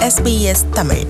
SBS Tamil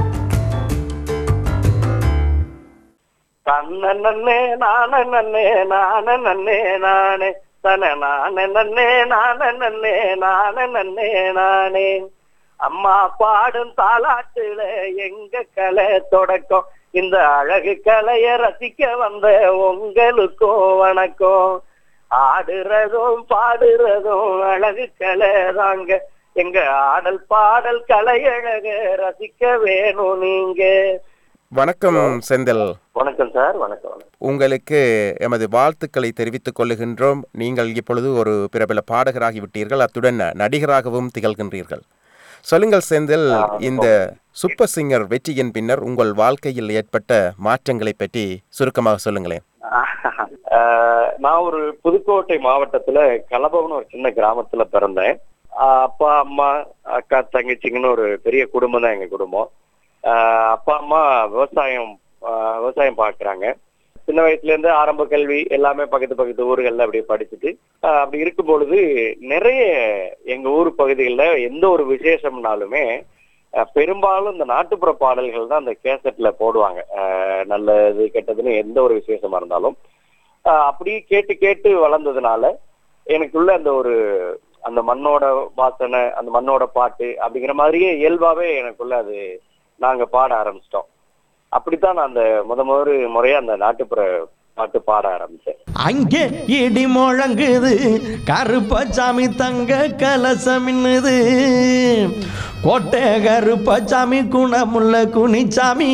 தன்னே நானே நானே நன்னே நானே தன நானே நன்னே நானே நன்னே நானே நன்னே நானே அம்மா பாடும் தாலாட்டுல எங்க கலை தொடக்கம் இந்த அழகு கலைய ரசிக்க வந்த உங்களுக்கும் வணக்கம் ஆடுறதும் பாடுறதும் அழகு கலை தாங்க எங்க ஆடல் பாடல் கலையழக ரசிக்க வேணும் நீங்க வணக்கம் செந்தில் வணக்கம் சார் வணக்கம் வணக்கம் உங்களுக்கு எமது வாழ்த்துக்களை தெரிவித்துக் கொள்ளுகின்றோம் நீங்கள் இப்பொழுது ஒரு பிரபல பாடகராகி விட்டீர்கள் அத்துடன் நடிகராகவும் திகழ்கின்றீர்கள் சொல்லுங்கள் செந்தில் இந்த சூப்பர் சிங்கர் வெற்றியின் பின்னர் உங்கள் வாழ்க்கையில் ஏற்பட்ட மாற்றங்களை பற்றி சுருக்கமாக சொல்லுங்களேன் ஆஹ் நான் ஒரு புதுக்கோட்டை மாவட்டத்துல கலபவன் ஒரு சின்ன கிராமத்துல பிறந்தேன் ஆஹ் அப்பா அம்மா அக்கா தங்கச்சிங்கன்னு ஒரு பெரிய குடும்பம் தான் எங்க குடும்பம் ஆஹ் அப்பா அம்மா விவசாயம் ஆஹ் விவசாயம் பாக்குறாங்க சின்ன வயசுல இருந்து ஆரம்ப கல்வி எல்லாமே பக்கத்து பக்கத்து ஊர்கள்ல அப்படியே படிச்சுட்டு ஆஹ் அப்படி இருக்கும் பொழுது நிறைய எங்க ஊர் பகுதிகளில் எந்த ஒரு விசேஷம்னாலுமே ஆஹ் பெரும்பாலும் இந்த நாட்டுப்புற பாடல்கள் தான் அந்த கேசட்ல போடுவாங்க ஆஹ் நல்லது கெட்டதுன்னு எந்த ஒரு விசேஷமா இருந்தாலும் ஆஹ் அப்படி கேட்டு கேட்டு வளர்ந்ததுனால எனக்குள்ள அந்த ஒரு அந்த மண்ணோட வாசனை அந்த மண்ணோட பாட்டு அப்படிங்கிற மாதிரியே இயல்பாவே எனக்குள்ள அது நாங்க பாட ஆரம்பிச்சிட்டோம் அப்படித்தான் நான் அந்த முத முதல் முறையா அந்த நாட்டுப்புற பாட்டு பாட ஆரம்பிச்சேன் அங்கே இடி முழங்குது கருப்பசாமி தங்க கலசம் மின்னுது கோட்டை கருப்பசாமி குணமுள்ள குனிச்சாமி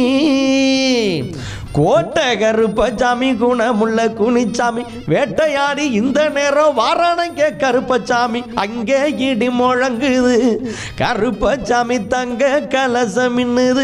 கோட்டை கருப்பசாமி குணமுள்ள குனிச்சாமி வேட்டையாடி இந்த நேரம் வாரானங்க கருப்பசாமி அங்கே இடி முழங்குது கருப்பசாமி தங்க கலசம் மின்னுது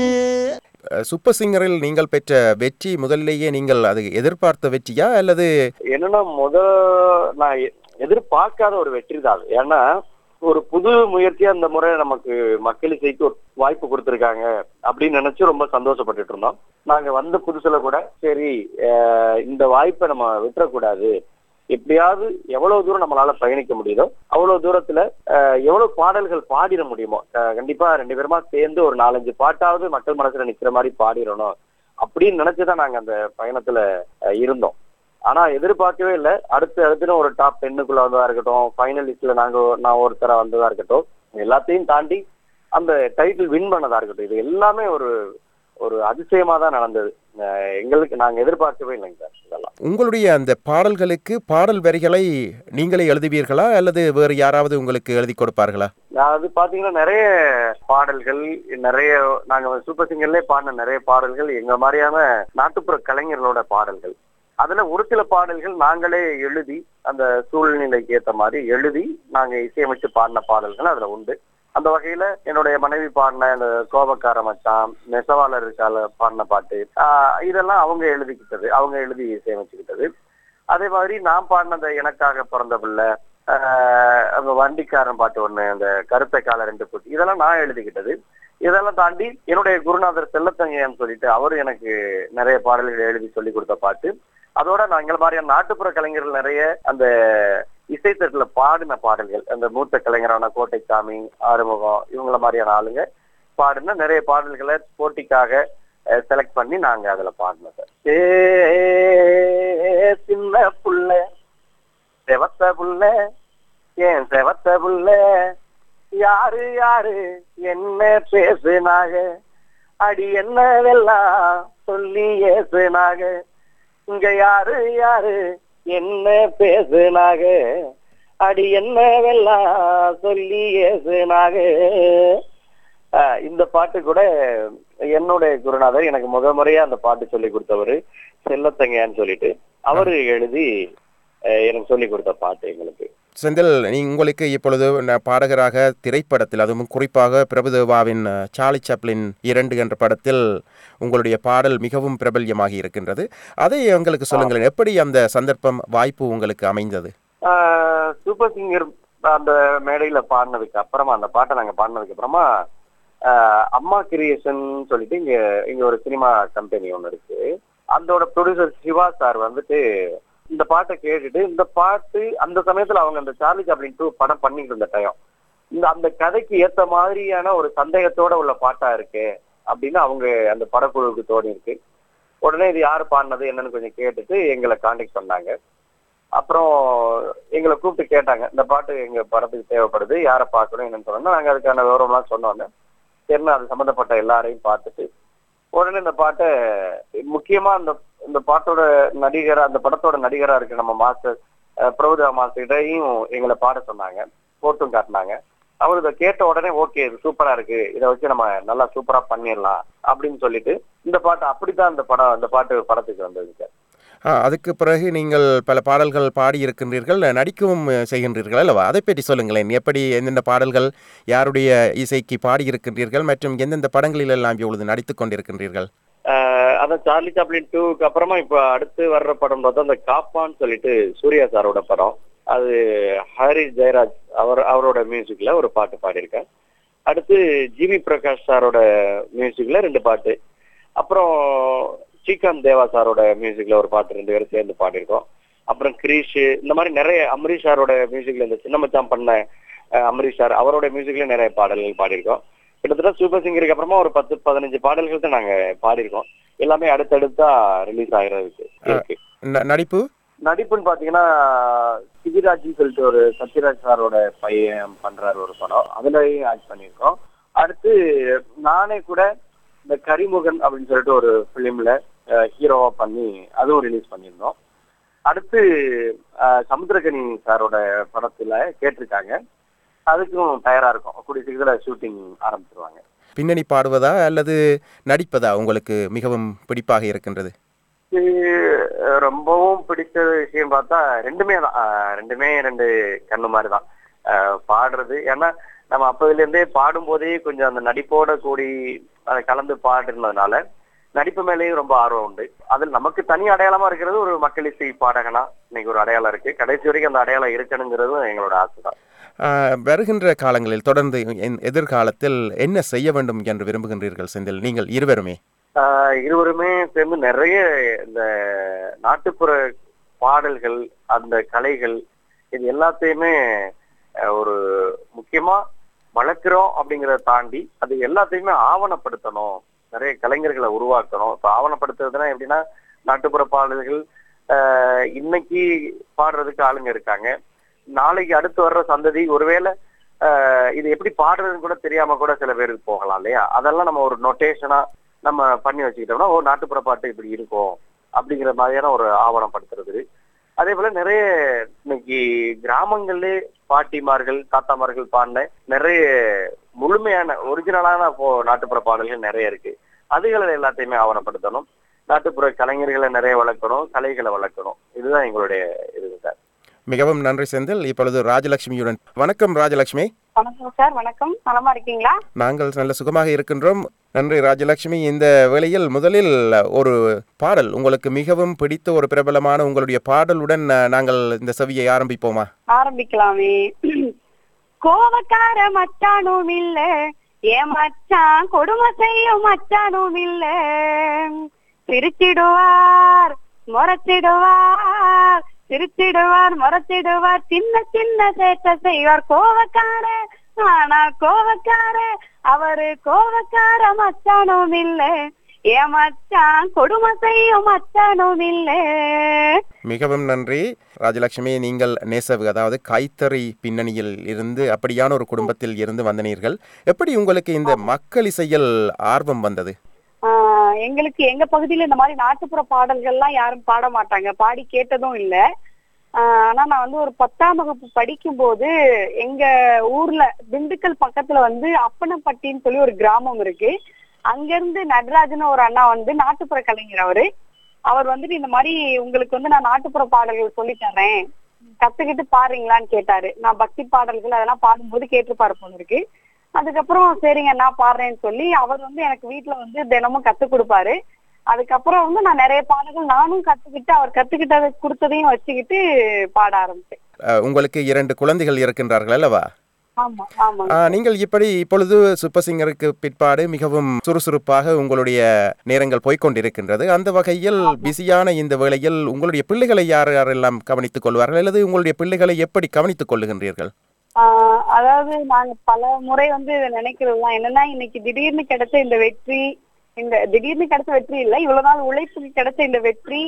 அஹ், சூப்பர் சிங்கரில் நீங்கள் பெற்ற வெற்றி முதலிலேயே நீங்கள் அது எதிர்பார்த்த வெற்றியா அல்லது என்னன்னா முத நான் எ- எதிர்பார்க்காத ஒரு வெற்றி தான் அது. ஏன்னா ஒரு புது முயற்சியா இந்த முறை நமக்கு மக்கள் இசைக்கு ஒரு வாய்ப்பு கொடுத்திருக்காங்க அப்படின்னு நினைச்சு ரொம்ப சந்தோஷப்பட்டுட்டு இருந்தோம் நாங்க வந்த புதுசுல கூட சரி அஹ், இந்த வாய்ப்பை நம்ம விட்டுறக்கூடாது எப்படியாவது எவ்வளவு தூரம் நம்மளால பயணிக்க முடியுதோ அவ்வளவு தூரத்துல அஹ், எவ்வளவு பாடல்கள் பாடிட முடியுமோ அஹ், கண்டிப்பா ரெண்டு பேருமா சேர்ந்து ஒரு நாலஞ்சு பாட்டாவது மக்கள் மனசுல நிக்கிற மாதிரி பாடிடணும் அப்படின்னு நினைச்சுதான் நாங்க அந்த பயணத்துல அஹ், இருந்தோம் ஆனா எதிர்பார்க்கவே இல்லை அடுத்து அடுத்து ஒரு டாப் டென்னுக்குள்ள வந்ததா இருக்கட்டும் ஃபைனல் லிஸ்ட்ல நாங்க நான் ஒருத்தர வந்ததா இருக்கட்டும் எல்லாத்தையும் தாண்டி அந்த டைட்டில் வின் பண்ணதா இருக்கட்டும் இது எல்லாமே ஒரு ஒரு அதிசயமா தான் நடந்தது அஹ் எங்களுக்கு நாங்க எதிர்பார்க்கவே இல்லைங்க சார் இதெல்லாம் உங்களுடைய அந்த பாடல்களுக்கு பாடல் வரிகளை நீங்களே எழுதுவீர்களா அல்லது வேறு யாராவது உங்களுக்கு எழுதி கொடுப்பார்களா அது பாத்தீங்கன்னா நிறைய பாடல்கள் நிறைய நாங்க சூப்பர் சிங்கர்லயே பாடின நிறைய பாடல்கள் எங்க மாதிரியான நாட்டுப்புற கலைஞர்களோட பாடல்கள் அதுல ஒரு சில பாடல்கள் நாங்களே எழுதி அந்த சூழ்நிலைக்கு ஏத்த மாதிரி எழுதி நாங்க இசையமைச்சு பாடின பாடல்கள் அதுல உண்டு அந்த வகையில என்னுடைய மனைவி பாடின இந்த கோபக்கார மச்சான் நெசவாளர் இருக்கால பாடின பாட்டு ஆஹ் இதெல்லாம் அவங்க எழுதிக்கிட்டது அவங்க எழுதி இசையமைச்சுக்கிட்டது அதே மாதிரி நான் பாடின அந்த எனக்காக பிறந்த பிள்ளை ஆஹ் அந்த வண்டிக்காரன் பாட்டு ஒண்ணு அந்த கருப்பை கால ரெண்டு போட்டு இதெல்லாம் நான் எழுதிக்கிட்டது இதெல்லாம் தாண்டி என்னுடைய குருநாதர் செல்லத்தங்கையான்னு சொல்லிட்டு அவர் எனக்கு நிறைய பாடல்கள் எழுதி சொல்லி கொடுத்த பாட்டு அதோட நாங்கள் மாதிரியான நாட்டுப்புற கலைஞர்கள் நிறைய அந்த இசைத்தட்டுல பாடின பாடல்கள் அந்த மூத்த கலைஞரான கோட்டைசாமி ஆறுமுகம் இவங்கள மாதிரியான ஆளுங்க பாடின நிறைய பாடல்களை போட்டிக்காக செலக்ட் பண்ணி நாங்க அதுல பாடினோம் சார் ஏ சின்ன புள்ள செவத்த புள்ள ஏன் செவத்த புள்ள யாரு யாரு என்ன பேசுனாக அடி என்னவெல்லாம் சொல்லி ஏசுனாக இங்க யாரு யாரு என்ன பேசுனாக அடி என்னவெல்லாம் சொல்லி ஏசுனாக ஆஹ் இந்த பாட்டு கூட என்னுடைய குருநாதர் எனக்கு முத முறையா அந்த பாட்டு சொல்லி கொடுத்தவரு செல்லத்தங்கையான்னு சொல்லிட்டு அவரு எழுதி ஆஹ் எனக்கு சொல்லி கொடுத்த பாட்டு எங்களுக்கு செந்தில் நீ உங்களுக்கு இப்பொழுது ந- பாடகராக திரைப்படத்தில் அதுவும் குறிப்பாக பிரபுதேவாவின் அஹ், சார்லி சாப்ளின் இரண்டு என்ற படத்தில் உங்களுடைய பாடல் மிகவும் பிரபல்யமாகி இருக்கின்றது அதை எங்களுக்கு சொல்லுங்களேன் எப்படி அந்த சந்தர்ப்பம் வாய்ப்பு உங்களுக்கு அமைந்தது ஆஹ் சூப்பர் சிங்கர் அந்த மேடையில பாடினதுக்கு அப்புறமா அந்த பாட்டை நாங்க பாடினதுக்கு அப்புறமா ஆஹ் அம்மா கிரியேஷன் சொல்லிட்டு இங்க இங்க ஒரு சினிமா கம்பெனி ஒண்ணு இருக்கு அதோட ப்ரொடியூசர் சிவா சார் வந்துட்டு இந்த பாட்டை கேட்டுட்டு இந்த பாட்டு அந்த சமயத்துல அவங்க அந்த சார்லி சாப்ளின் டூ படம் பண்ணிட்டு இருந்த டைம் இந்த அந்த கதைக்கு ஏத்த மாதிரியான ஒரு சந்தேகத்தோட உள்ள பாட்டா இருக்கு அப்படின்னு அவங்க அந்த படக்குழுவுக்கு தோணி இருக்கு உடனே இது யாரு பாடினது என்னன்னு கொஞ்சம் கேட்டுட்டு எங்களை காண்டாக்ட் பண்ணாங்க அப்புறம் எங்களை கூப்பிட்டு கேட்டாங்க இந்த பாட்டு எங்க படத்துக்கு தேவைப்படுது யாரை பார்க்கணும் என்னன்னு சொன்னோம்னா நாங்க அதுக்கான விவரம்லாம் சொன்னோன்னே சரின்னு அது சம்மந்தப்பட்ட எல்லாரையும் பார்த்துட்டு உடனே இந்த பாட்டை முக்கியமா அந்த இந்த பாட்டோட நடிகரா அந்த படத்தோட நடிகரா இருக்கு நம்ம மாஸ்டர் அஹ், பிரபுதேவா மாஸ்டர்கிட்டையும் எங்களை பாட சொன்னாங்க போட்டும் காட்டினாங்க அவர் இதை கேட்ட உடனே ஓகே இது சூப்பரா இருக்கு இதை வச்சு நம்ம நல்லா சூப்பரா பண்ணிடலாம் அப்படின்னு சொல்லிட்டு இந்த பாட்டு அப்படித்தான் இந்த படம் இந்த பாட்டு படத்துக்கு வந்தது சார் ஆ, அதுக்கு பிறகு நீங்கள் பல பாடல்கள் பாடியிருக்கின்றீர்கள் நடிக்கவும் செய்கின்றீர்கள் அல்லவா அதை பற்றி சொல்லுங்களேன் எப்படி எந்தெந்த பாடல்கள் யாருடைய இசைக்கு பாடியிருக்கின்றீர்கள் மற்றும் எந்தெந்த படங்களில் எல்லாம் இப்பொழுது நடித்துக் கொண்டிருக்கின்றீர்கள் ஆஹ் அதான் சார்லி சாப்ளின் டூக்கு அப்புறமா இப்ப அடுத்து வர்ற படம் பார்த்தா அந்த காப்பான்னு சொல்லிட்டு சூர்யா சாரோட படம் அது ஹரிஷ் ஜெயராஜ் அவர் அவரோட மியூசிக்ல ஒரு பாட்டு பாடியிருக்கேன் அடுத்து ஜிவி பிரகாஷ் சாரோட மியூசிக்ல ரெண்டு பாட்டு அப்புறம் ஸ்ரீகாந்த் தேவா சாரோட மியூசிக்ல ஒரு பாட்டு ரெண்டு பேரும் சேர்ந்து பாடியிருக்கோம் அப்புறம் கிரீஷ் இந்த மாதிரி நிறைய அமரீஷ் சாரோட மியூசிக்ல இந்த சின்ன மச்சான் பண்ண அஹ், அமரீஷ் சார் அவரோட மியூசிக்ல நிறைய பாடல்கள் பாடியிருக்கோம் கிட்டத்தட்ட சூப்பர் சிங்கருக்கு அப்புறமா ஒரு பத்து பதினஞ்சு பாடல்கள் தான் நாங்க பாடியிருக்கோம் எல்லாமே அடுத்தடுத்தா ரிலீஸ் ஆகிறதுக்கு இருக்கு ந- நடிப்பு நடிப்புன்னு பாத்தீங்கன்னா சிவிராஜ்னு சொல்லிட்டு ஒரு சத்யராஜ் சாரோட பையன் பண்றாரு ஒரு படம் அதுலயும் ஆக்ட் பண்ணியிருக்கோம் அடுத்து நானே கூட இந்த கரிமுகன் அப்படின்னு சொல்லிட்டு ஒரு பிலிம்ல ஹீரோவா பண்ணி அதுவும் ரிலீஸ் பண்ணியிருந்தோம் அடுத்து அஹ், சமுத்திரகனி சாரோட படத்துல கேட்டிருக்காங்க அதுக்கும் தயாரா இருக்கும் கூடிய சீக்கிரத்துல ஷூட்டிங் ஆரம்பிச்சிருவாங்க பின்னணி பாடுவதா அல்லது நடிப்பதா உங்களுக்கு மிகவும் பிடிப்பாக இருக்கின்றது இது ரொம்பவும் பிடிச்ச விஷயம் பார்த்தா ரெண்டுமே தான் ஆஹ் ரெண்டுமே ரெண்டு கண்ணு மாதிரி தான் ஆஹ் பாடுறது ஏன்னா நம்ம அப்பதுல இருந்தே பாடும்போதே கொஞ்சம் அந்த நடிப்போட கூடி அதை கலந்து பாடுறதுனால நடிப்பு மேலேயும் ரொம்ப ஆர்வம் உண்டு அதில் நமக்கு தனி அடையாளமா இருக்கிறது ஒரு மக்கள் இசை பாடகனா இன்னைக்கு ஒரு அடையாளம் இருக்கு கடைசி வரைக்கும் அந்த அடையாளம் இருக்கணுங்கிறதும் எங்களோட ஆசை தான் ஆ, வருகின்ற காலங்களில் தொடர்ந்து என் எதிர்காலத்தில் என்ன செய்ய வேண்டும் என்று விரும்புகின்றீர்கள் செந்தில் நீங்கள் இருவருமே ஆஹ் இருவருமே சேர்ந்து நிறைய இந்த நாட்டுப்புற பாடல்கள் அந்த கலைகள் இது எல்லாத்தையுமே ஆஹ் ஒரு முக்கியமா வளர்க்கிறோம் அப்படிங்கறத தாண்டி அது எல்லாத்தையுமே ஆவணப்படுத்தணும் நிறைய கலைஞர்களை உருவாக்கணும் இப்ப ஆவணப்படுத்துறதுன்னா எப்படின்னா நாட்டுப்புற பாடல்கள் ஆஹ் இன்னைக்கு பாடுறதுக்கு ஆளுங்க இருக்காங்க நாளைக்கு அடுத்து வர்ற சந்ததி ஒருவேளை ஆஹ் இது எப்படி பாடுறதுன்னு கூட தெரியாம கூட சில பேருக்கு போகலாம் இல்லையா அதெல்லாம் நம்ம ஒரு நொட்டேஷனா நம்ம பண்ணி வச்சுக்கிட்டோம்னா ஒரு நாட்டுப்புற பாட்டு இப்படி இருக்கும் அப்படிங்கிற மாதிரியான ஒரு ஆவணப்படுத்துறது அதே போல நிறைய இன்னைக்கு கிராமங்கள்லே பாட்டிமார்கள் தாத்தாமார்கள் பாடின நிறைய முழுமையான ஒரிஜினலான இப்போ நாட்டுப்புற பாடல்கள் நிறைய இருக்கு அதுகளை எல்லாத்தையுமே ஆவணப்படுத்தணும் நாட்டுப்புற கலைஞர்களை நிறைய வளர்க்கணும் கலைகளை வளர்க்கணும் இதுதான் எங்களுடைய இது சார் மிகவும் நன்றி செந்தில் இப்பொழுது ராஜலட்சுமியுடன் வணக்கம் ராஜலட்சுமி வணக்கம் சார் வணக்கம் நலமா இருக்கீங்களா நாங்கள் நல்ல சுகமாக இருக்கின்றோம் நன்றி ராஜலட்சுமி இந்த வேளையில் முதலில் ஒரு பாடல் உங்களுக்கு மிகவும் பிடித்த ஒரு பிரபலமான உங்களுடைய பாடலுடன் அஹ், நாங்கள் இந்த செவியை ஆரம்பிப்போமா ஆரம்பிக்கலாமே கோவக்கார மச்சானும் இல்ல ஏன் மச்சான் கொடுமை செய்யும் மச்சானும் இல்ல சிரிச்சிடுவார் முறைச்சிடுவார் சிரிச்சிடுவார் முறைச்சிடுவார் சின்ன சின்ன சேட்டை செய்வார் கோவக்கார ஆனா கோவக்கார அவரு கோவக்கார மச்சானும் இல்ல ஏன் மச்சான் கொடுமை செய்யும் மச்சானும் இல்ல மிகவும் நன்றி ராஜலட்சுமி நீங்கள் நேசவு அதாவது கைத்தறி பின்னணியில் இருந்து அப்படியான ஒரு குடும்பத்தில் இருந்து வந்தனீர்கள் எப்படி உங்களுக்கு இந்த மக்கள் இசையில் ஆர்வம் வந்தது ஆஹ் எங்களுக்கு எங்க பகுதியில இந்த மாதிரி நாட்டுப்புற பாடல்கள்லாம் யாரும் பாட மாட்டாங்க பாடி கேட்டதும் இல்ல ஆஹ் ஆனா நான் வந்து ஒரு பத்தாம் வகுப்பு படிக்கும்போது எங்க ஊர்ல திண்டுக்கல் பக்கத்துல வந்து அப்பனப்பட்டின்னு சொல்லி ஒரு கிராமம் இருக்கு அங்க இருந்து நடராஜன் ஒரு அண்ணா வந்து நாட்டுப்புற கலைஞர் அவரு அவர் வந்துட்டு இந்த மாதிரி உங்களுக்கு வந்து நான் நாட்டுப்புற பாடல்கள் சொல்லி தரேன் கத்துக்கிட்டு பாடுறீங்களான்னு கேட்டாரு நான் பக்தி பாடல்கள் அதெல்லாம் பாடும்போது கேட்டுப்பாரு போல இருக்கு அதுக்கப்புறம் சரிங்க நான் பாடுறேன்னு சொல்லி அவர் வந்து எனக்கு வீட்டுல வந்து தினமும் கத்து கொடுப்பாரு அதுக்கப்புறம் வந்து நான் நிறைய பாடல்கள் நானும் கத்துக்கிட்டு அவர் கத்துக்கிட்டதை கொடுத்ததையும் வச்சுக்கிட்டு பாட ஆரம்பிச்சேன் அஹ், உங்களுக்கு இரண்டு குழந்தைகள் இருக்கின்றார்கள் அல்லவா ஆமா ஆமா ஆ, நீங்கள் இப்படி இப்பொழுது சூப்பர் சிங்கருக்கு பிற்பாடு மிகவும் சுறுசுறுப்பாக உங்களுடைய நேரங்கள் போய்க்கொண்டிருக்கின்றது அந்த வகையில் பிஸியான இந்த வேளையில் உங்களுடைய பிள்ளைகளை யார் யாரெல்லாம் கவனித்துக் கொள்வார்கள் அல்லது உங்களுடைய பிள்ளைகளை எப்படி கவனித்துக் கொள்ளுகின்றீர்கள் ஆஹ் அதாவது நாங்க பல முறை வந்து இதை நினைக்கிறதுதான் என்னன்னா இன்னைக்கு திடீர்னு கிடைச்ச இந்த வெற்றி இந்த திடீர்னு கிடைச்ச வெற்றி இல்ல இவ்வளவு நாள் உழைப்புக்கு கிடைச்ச இந்த வெற்றி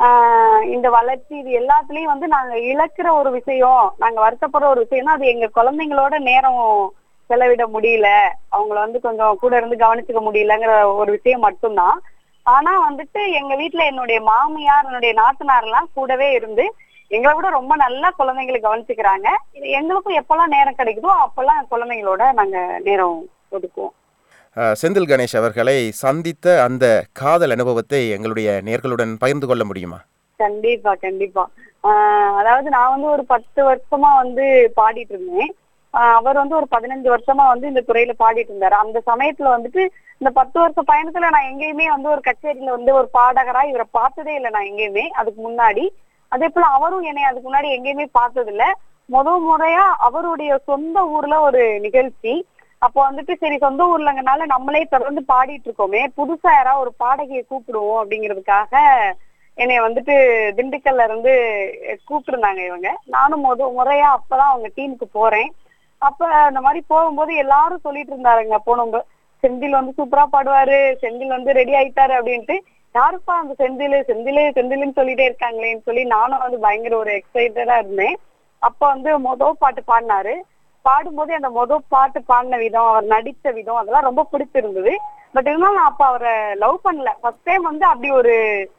ஆஹ் இந்த வளர்ச்சி இது எல்லாத்துலயும் வந்து நாங்க இழக்கிற ஒரு விஷயம் நாங்க வருத்தப்படுற ஒரு விஷயம்னா அது எங்க குழந்தைங்களோட நேரம் செலவிட முடியல அவங்கள வந்து கொஞ்சம் கூட இருந்து கவனிச்சுக்க முடியலங்கிற ஒரு விஷயம் மட்டும்தான் ஆனா வந்துட்டு எங்க வீட்டுல என்னுடைய மாமியார் என்னுடைய நாத்தனார் எல்லாம் கூடவே இருந்து எங்களை விட ரொம்ப நல்லா குழந்தைங்களை கவனிச்சுக்கிறாங்க இது எங்களுக்கும் எப்பெல்லாம் நேரம் கிடைக்குதோ அப்பெல்லாம் குழந்தைங்களோட நாங்க நேரம் ஒதுக்குவோம் அஹ், செந்தில் கணேஷ் அவர்களை சந்தித்த அந்த காதல் அனுபவத்தை எங்களுடைய நேர்களுடன் பகிர்ந்து கொள்ள முடியுமா கண்டிப்பா கண்டிப்பா ஆஹ் அதாவது நான் வந்து ஒரு பத்து வருஷமா வந்து பாடிட்டு இருந்தேன் ஆஹ் அவர் வந்து ஒரு பதினஞ்சு வருஷமா வந்து இந்த துறையில பாடிட்டு இருந்தாரு அந்த சமயத்துல வந்துட்டு இந்த பத்து வருஷ பயணத்துல நான் எங்கேயுமே வந்து ஒரு கச்சேரியில வந்து ஒரு பாடகரா இவரை பார்த்ததே இல்லை நான் எங்கேயுமே அதுக்கு முன்னாடி அதே போல அவரும் என்னை அதுக்கு முன்னாடி எங்கேயுமே பார்த்தது இல்ல முதல் முறையா அவருடைய சொந்த ஊர்ல ஒரு நிகழ்ச்சி அப்போ வந்துட்டு சரி சொந்த ஊர்லங்கனால நம்மளே தொடர்ந்து பாடிட்டு இருக்கோமே புதுசா யாராவது ஒரு பாடகியை கூப்பிடுவோம் அப்படிங்கிறதுக்காக என்னைய வந்துட்டு திண்டுக்கல்ல இருந்து கூப்பிட்டுருந்தாங்க இவங்க நானும் முத முறையா அப்பதான் அவங்க டீமுக்கு போறேன் அப்ப அந்த மாதிரி போகும்போது எல்லாரும் சொல்லிட்டு இருந்தாருங்க போனவங்க செந்தில் வந்து சூப்பரா பாடுவாரு செந்தில் வந்து ரெடி ஆயிட்டாரு அப்படின்ட்டு யாருப்பா அந்த செந்தில் செந்தில் செந்தில்னு சொல்லிட்டே இருக்காங்களேன்னு சொல்லி நானும் வந்து பயங்கர ஒரு எக்ஸைட்டடா இருந்தேன் அப்ப வந்து மொதல் பாட்டு பாடினாரு பாடும்போது அந்த மொதல் பாட்டு பாடின விதம் அவர் நடித்த விதம் அதெல்லாம் ரொம்ப பிடிச்சிருந்தது பட் இருந்தாலும் நான் அப்ப அவரை லவ் பண்ணல ஃபர்ஸ்ட் டைம் வந்து அப்படி ஒரு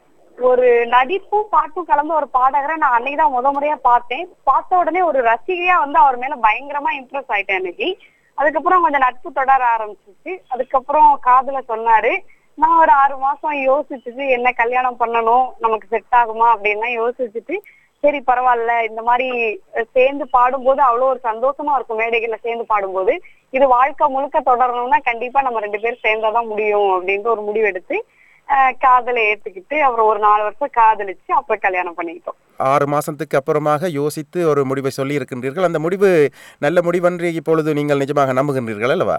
ஒரு நடிப்பும் பாட்டும் கலந்த ஒரு பாடகரை நான் அன்னைக்குதான் முத முறையா பார்த்தேன் பார்த்த உடனே ஒரு ரசிகையா வந்து அவர் மேல பயங்கரமா இம்ப்ரெஸ் ஆயிட்டேன் அன்னைக்கு அதுக்கப்புறம் கொஞ்சம் நட்பு தொடர ஆரம்பிச்சிச்சு அதுக்கப்புறம் காதுல சொன்னாரு நான் ஒரு ஆறு மாசம் யோசிச்சுட்டு என்ன கல்யாணம் பண்ணணும் நமக்கு செட் ஆகுமா அப்படின்னா யோசிச்சுட்டு சரி பரவாயில்ல இந்த மாதிரி அஹ், சேர்ந்து பாடும்போது அவ்வளவு ஒரு சந்தோஷமா இருக்கும் மேடைகள்ல சேர்ந்து பாடும்போது இது வாழ்க்கை முழுக்க தொடரணும்னா கண்டிப்பா நம்ம ரெண்டு பேரும் சேர்ந்தாதான் முடியும் அப்படின்ட்டு ஒரு முடிவு எடுத்து அஹ், காதலை ஏத்துக்கிட்டு அப்புறம் ஒரு நாலு வருஷம் காதலிச்சு அப்புறம் கல்யாணம் பண்ணிக்கிட்டோம் ஆறு மாதத்துக்கு அப்புறமாக யோசித்து ஒரு முடிவை சொல்லி இருக்கின்றீர்கள் அந்த முடிவு நல்ல முடிவன்று இப்பொழுது நீங்கள் நிஜமாக நம்புகின்றீர்கள் அல்லவா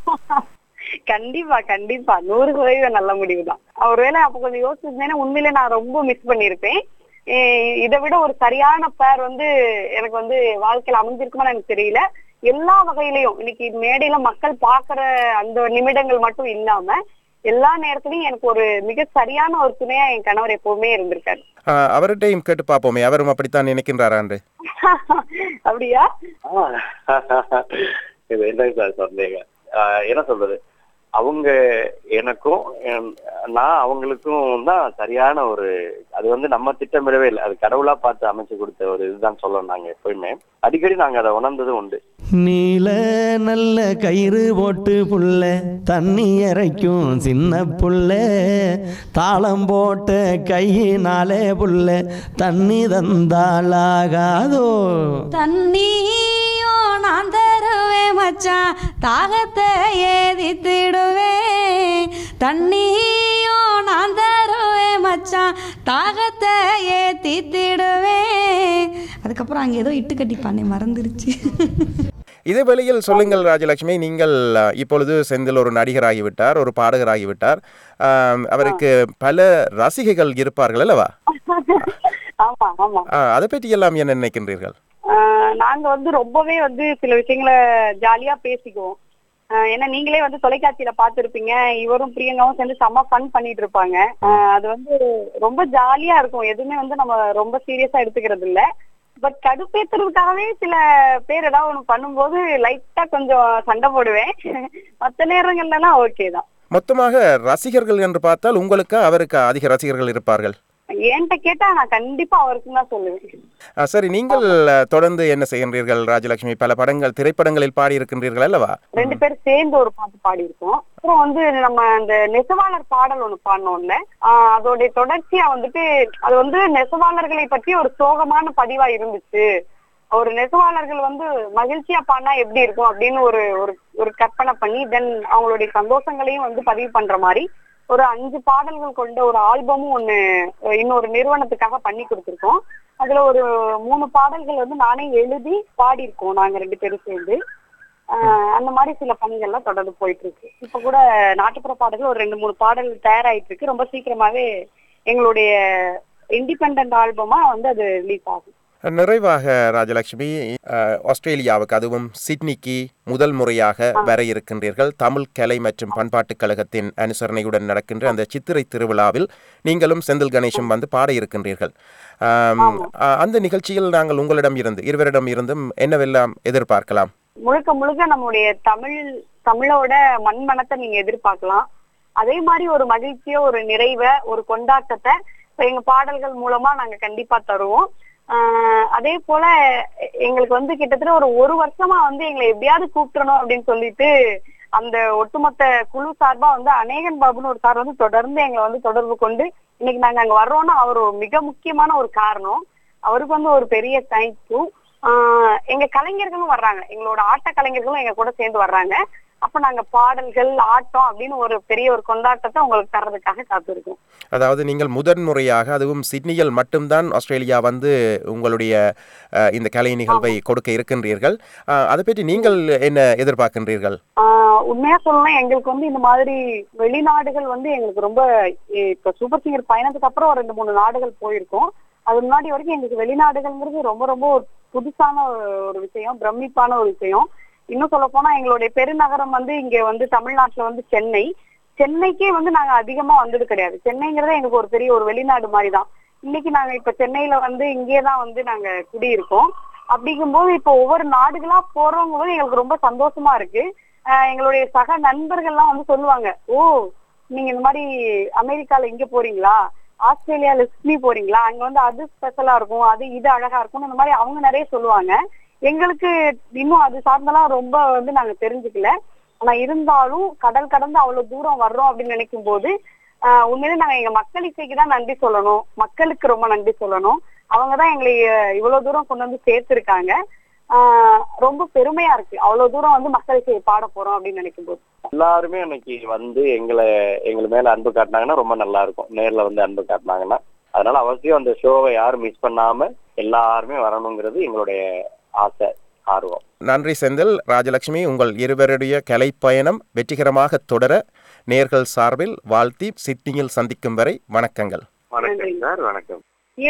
கண்டிப்பா கண்டிப்பா நூறு சதவீதம் நல்ல முடிவுதான் ஒருவேளை அப்ப கொஞ்சம் யோசிச்சிருந்தேன்னா உண்மையிலே நான் ரொம்ப மிஸ் பண்ணிருப்பேன் ஏ- இதை விட ஒரு சரியான பேர் வந்து எனக்கு வந்து வாழ்க்கையில அமைஞ்சிருக்குமான்னு எனக்கு தெரியல எல்லா வகையிலையும் இன்னைக்கு மேடையில மக்கள் பாக்குற அந்த நிமிடங்கள் மட்டும் இல்லாம எல்லா நேரத்துலயும் எனக்கு ஒரு மிக சரியான ஒரு துணையா என் கணவர் எப்பவுமே இருந்திருக்காரு ஆஹ், அவர்கிட்டையும் கேட்டு பார்ப்போமே அவரும் அப்படித்தான் நினைக்கின்றாராண்டு அப்படியா இது என்ன சார் சொன்னீங்க ஆஹ் என்ன சொல்றது அவங்க எனக்கும் என்- நான் அவங்களுக்கும் தான் சரியான ஒரு அது வந்து நம்ம திட்டமிடவே இல்லை அது கடவுளா பார்த்து அமைச்சு கொடுத்த ஒரு இதுதான் சொல்லணும் நாங்க எப்பயுமே அடிக்கடி நாங்க அதை உணர்ந்தது உண்டு நீல நல்ல கயிறு போட்டு புள்ள தண்ணி இறைக்கும் சின்ன புள்ள தாளம் போட்ட கையினாலே புள்ள தண்ணி தந்தாளாகாதோ தண்ணியோ நான் தருவேன் மச்சான் தாகத்தை ஏதித்திடுவேன் தண்ணியோ நான் தருவேன் மச்சான் தாகத்தை ஏத்தித்திடுவேன் அதுக்கப்புறம் அங்கே ஏதோ இட்டு கட்டிப்பானே மறந்துருச்சு இதே வேளையில் சொல்லுங்கள் ராஜலட்சுமி நீங்கள் அஹ், இப்பொழுது செந்தில் ஒரு நடிகராகிவிட்டார் ஒரு பாடகராகிவிட்டார் ஆம், அவருக்கு பல ரசிகைகள் இருப்பார்கள் அல்லவா ஆமா ஆமா ஆஹ், அதை பற்றி எல்லாம் என்ன நினைக்கின்றீர்கள் ஆஹ் நாங்க வந்து ரொம்பவே வந்து சில விஷயங்களை ஜாலியா பேசிக்குவோம் ஆஹ் ஏன்னா நீங்களே வந்து தொலைக்காட்சியில பார்த்திருப்பீங்க இவரும் பிரியங்காவும் சேர்ந்து செம்ம ஃபன் பண்ணிட்டு இருப்பாங்க ஆஹ் அது வந்து ரொம்ப ஜாலியா இருக்கும் எதுவுமே வந்து நம்ம ரொம்ப சீரியஸா எடுத்துக்கிறது இல்ல பட் கடுப்பேத்துறதுக்காகவே சில பேர் ஏதாவது ஒண்ணு பண்ணும்போது லைட்டா கொஞ்சம் சண்டை போடுவேன் மத்த நேரங்கள்லாம் ஓகே தான் மொத்தமாக ரசிகர்கள் என்று பார்த்தால் உங்களுக்கு அவருக்கு அதிக ரசிகர்கள் இருப்பார்கள் என்கிட்ட கேட்டா நான் கண்டிப்பா அவருக்கு தான் சொல்லுவேன் ஆஹ், சரி நீங்கள் அஹ், தொடர்ந்து என்ன செய்கின்றீர்கள் ராஜலட்சுமி பல படங்கள் திரைப்படங்களில் பாடி இருக்கின்றீர்கள் அல்லவா ரெண்டு பேரும் சேர்ந்து ஒரு பாட்டு பாடியிருக்கோம் அப்புறம் வந்து நம்ம அந்த நெசவாளர் பாடல் ஒண்ணு பாடினோம்ல ஆஹ் அதோடைய தொடர்ச்சியா வந்துட்டு அது வந்து நெசவாளர்களை பற்றி ஒரு சோகமான பதிவா இருந்துச்சு ஒரு நெசவாளர்கள் வந்து மகிழ்ச்சியா பாடினா எப்படி இருக்கும் அப்படின்னு ஒரு ஒரு ஒரு கற்பனை பண்ணி தென் அவங்களுடைய சந்தோஷங்களையும் வந்து பதிவு பண்ற மாதிரி ஒரு அஞ்சு பாடல்கள் கொண்ட ஒரு ஆல்பமும் ஒண்ணு இன்னொரு நிறுவனத்துக்காக பண்ணி கொடுத்துருக்கோம் அதுல ஒரு மூணு பாடல்கள் வந்து நானே எழுதி பாடியிருக்கோம் நாங்க ரெண்டு பேரும் சேர்ந்து ஆஹ் அந்த மாதிரி சில பணிகள்லாம் தொடர்ந்து போயிட்டு இருக்கு இப்ப கூட நாட்டுப்புற பாடல்கள் ஒரு ரெண்டு மூணு பாடல் தயாராயிட்டு இருக்கு ரொம்ப சீக்கிரமாவே எங்களுடைய இண்டிபெண்ட் ஆல்பமா வந்து அது ரிலீஸ் ஆகும் நிறைவாக ராஜலட்சுமி அஹ், ஆஸ்திரேலியாவுக்கு அதுவும் சிட்னிக்கு முதல் முறையாக வர இருக்கின்றீர்கள் தமிழ் கலை மற்றும் பண்பாட்டுக் கழகத்தின் அனுசரணையுடன் நடக்கின்ற அந்த சித்திரை திருவிழாவில் நீங்களும் செந்தில் கணேஷும் வந்து பாட இருக்கின்றீர்கள் ஆம், அ- அந்த நிகழ்ச்சியில் நாங்கள் உங்களிடம் இருந்து இருவரிடம் இருந்தும் என்னவெல்லாம் எதிர்பார்க்கலாம் முழுக்க முழுக்க நம்முடைய தமிழ் தமிழோட மண்மனத்தை நீங்க எதிர்பார்க்கலாம் அதே மாதிரி ஒரு மகிழ்ச்சிய ஒரு நிறைவை ஒரு கொண்டாட்டத்தை இப்ப எங்க பாடல்கள் மூலமா நாங்க கண்டிப்பா தருவோம் ஆஹ் அதே போல எ- எங்களுக்கு வந்து கிட்டத்தட்ட ஒரு ஒரு வருஷமா வந்து எங்களை எப்படியாவது கூப்பிட்டுறணும் அப்படின்னு சொல்லிட்டு அந்த ஒட்டுமொத்த குழு சார்பா வந்து அநேகன் பாபுன்னு ஒரு சார் வந்து தொடர்ந்து எங்களை வந்து தொடர்பு கொண்டு இன்னைக்கு நாங்க அங்க வர்றோம்னா அவர் ஒரு மிக முக்கியமான ஒரு காரணம் அவருக்கு வந்து ஒரு பெரிய தேங்க்யூ ஆஹ் எங்க கலைஞர்களும் வர்றாங்க எங்களோட ஆட்ட கலைஞர்களும் எங்க கூட சேர்ந்து வர்றாங்க அப்ப நாங்க பாடல்கள் ஆட்டம் அப்படின்னு ஒரு பெரிய ஒரு கொண்டாட்டத்தை உங்களுக்கு தர்றதுக்காக காத்திருக்கோம் அதாவது நீங்கள் முதன் முறையாக அதுவும் சிட்னியில் மட்டும்தான் ஆஸ்திரேலியா வந்து உங்களுடைய அஹ், இந்த கலை நிகழ்வை கொடுக்க இருக்கின்றீர்கள் அஹ், அதை பற்றி நீங்கள் என்ன எதிர்பார்க்கின்றீர்கள் ஆஹ் உண்மையா சொல்லணும் எங்களுக்கு வந்து இந்த மாதிரி வெளிநாடுகள் வந்து எங்களுக்கு ரொம்ப இ- இப்ப சூப்பர் சிங்கர் பயணத்துக்கு அப்புறம் ஒரு ரெண்டு மூணு நாடுகள் போயிருக்கோம் அது முன்னாடி வரைக்கும் எங்களுக்கு வெளிநாடுகள்ங்கிறது ரொம்ப ரொம்ப ஒரு புதுசான ஒரு விஷயம் பிரமிப்பான ஒரு விஷயம் இன்னும் சொல்ல போனா எங்களுடைய பெருநகரம் வந்து இங்க வந்து தமிழ்நாட்டுல வந்து சென்னை சென்னைக்கே வந்து நாங்க அதிகமா வந்தது கிடையாது சென்னைங்கிறதே எங்களுக்கு ஒரு பெரிய ஒரு வெளிநாடு மாதிரி தான் இன்னைக்கு நாங்க இப்ப சென்னையில வந்து இங்கே தான் வந்து நாங்க குடியிருக்கோம் அப்படிங்கும்போது இப்போ ஒவ்வொரு நாடுகளா போறவங்க போது எங்களுக்கு ரொம்ப சந்தோஷமா இருக்கு ஆஹ் எங்களுடைய சக நண்பர்கள்லாம் வந்து சொல்லுவாங்க ஓ நீங்க இந்த மாதிரி அமெரிக்கால இங்க போறீங்களா ஆஸ்திரேலியால சிட்னி போறீங்களா அங்க வந்து அது ஸ்பெஷலா இருக்கும் அது இது அழகா இருக்கும் இந்த மாதிரி அவங்க நிறைய சொல்லுவாங்க எங்களுக்கு இன்னும் அது சார்ந்தெல்லாம் ரொம்ப வந்து நாங்க தெரிஞ்சுக்கல ஆனா இருந்தாலும் கடல் கடந்து அவ்வளவு தூரம் வர்றோம் அப்படின்னு நினைக்கும் போது ஆஹ் உண்மையிலே நாங்க எங்க மக்கள் இசைக்கு தான் நன்றி சொல்லணும் மக்களுக்கு ரொம்ப நன்றி சொல்லணும் அவங்கதான் எங்களை அஹ், இவ்வளவு தூரம் கொண்டு வந்து சேர்த்திருக்காங்க ஆஹ் ரொம்ப பெருமையா இருக்கு அவ்வளவு தூரம் வந்து மக்கள் இசையை பாட போறோம் அப்படின்னு நினைக்கும் போது எல்லாருமே அன்னைக்கு வந்து எங்களை எங்களை மேல அன்பு காட்டினாங்கன்னா ரொம்ப நல்லா இருக்கும் நேர்ல வந்து அன்பு காட்டினாங்கன்னா அதனால அவசியம் அந்த ஷோவை யாரும் மிஸ் பண்ணாம எல்லாருமே வரணுங்கிறது எங்களுடைய ஆசை ஆர்வம் நன்றி செந்தில் ராஜலட்சுமி உங்கள் இருவருடைய கலை பயணம் வெற்றிகரமாக தொடர நேர்கள் சார்பில் வாழ்த்தி சிட்னியில் சந்திக்கும் வரை வணக்கங்கள் வணக்கம் சார் வணக்கம் ஏ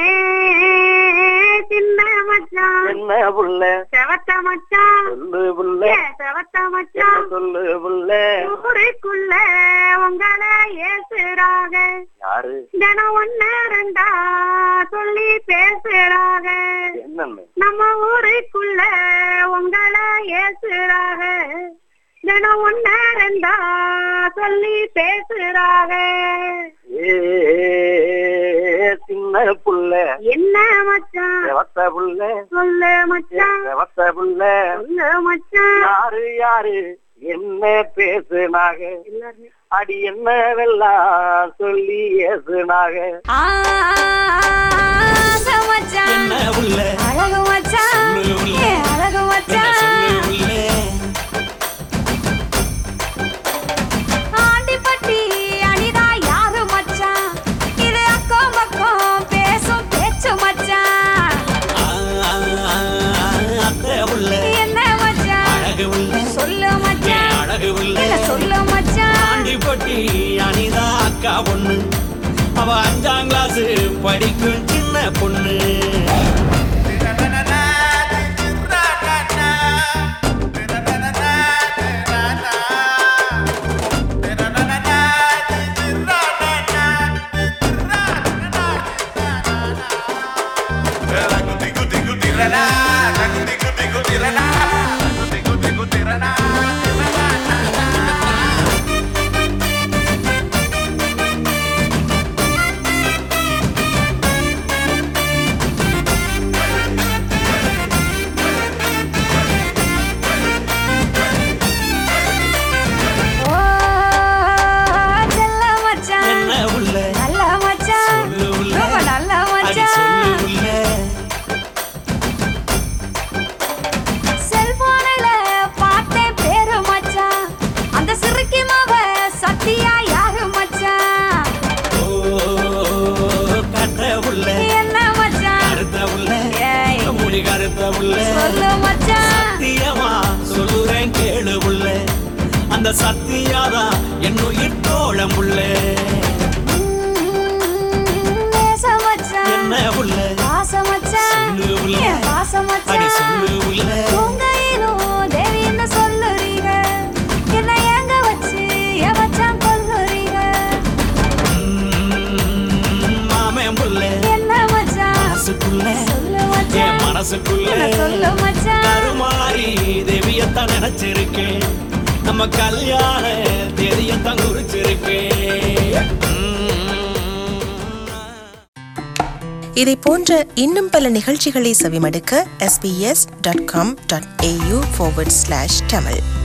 சின்ன மச்சான் என்ன புள்ள செவத்த மச்சான் சொல்லு புள்ள ஏ, செவத்த மச்சான் சொல்லு புள்ள ஊருக்குள்ள உங்களை ஏசுறாக யாரு தினம் ஒன்னு ரெண்டா சொல்லி பேசுறாக என்னன்னு நம்ம ஊருக்குள்ள உங்களை ஏசுறாக தினம் ஒன்னு ரெண்டா சொல்லி பேசுறாக ஏ சின்ன புள்ள என்ன மச்சான் செவத்த புள்ள சொல்லு மச்சான் செவத்த புள்ள சொல்லு மச்சான் யாரு யாரு என்ன பேசுனாக அடி என்னவெல்லாம் சொல்லி ஏசுனாக ஆசை மச்சான் அழகு மச்சான் ஏ அழகு மச்சான் ஆண்டிப்பட்டி அனிதா யாரு மச்சான் இது அக்கம் பக்கம் பேசும் பேச்சு மச்சான் என்ன மச்சான் சொல்லு மச்சான் இல்ல சொல்லு மச்சான் ஆண்டிப்பட்டி அனிதா அக்கா பொண்ணு அவ அஞ்சாம் கிளாஸ் படிக்கும் சின்ன பொண்ணு ஓ செல்ல மச்சான் என்ன உள்ள நல்ல மச்சான் சொல்லு உள்ள. ரொம்ப நல்ல அடி சொல்லு மச்சான் உள்ள செல்போனில் பார்த்தேன் பேரு மச்சான் அந்த சிறுக்கி மாவ சத்தியா யாரு மச்சான் ஓ கட்ட உள்ள என்ன மச்சான் கருத்த உள்ள ஏய் முடி கருத்த உள்ள சொல்லு மச்சான் சத்தியமா சொல்லுறேன் கேளு உள்ள அந்த சத்தியாதான் என்னுயிர் தோழம் உள்ள ம், நேச மச்சான் என்ன உள்ள பாச மச்சான் சொல்லு உள்ள. என் பாச அடி மச்சான் சொல்லு உள்ள உங்கையிலும் தேவின்னு சொல்லுறீங்க என்ன ஏங்க வச்சு என் மச்சான் கொல்லுறீங்க ம், மாமன் புள்ள என்ன மச்சான் மனசுக்குள்ள சொல்லு என் மச்சான் மனசுக்குள்ள என்ன சொல்லு மச்சான் கருமாறி தேவியத்தான் நினைச்சிருக்கேன் நம்ம கல்யாண தேதியத்தான் குறிச்சிருக்கேன் ம். இதை போன்ற இன்னும் பல நிகழ்ச்சிகளை செவிமடுக்க sbs.com.au forward slash tamil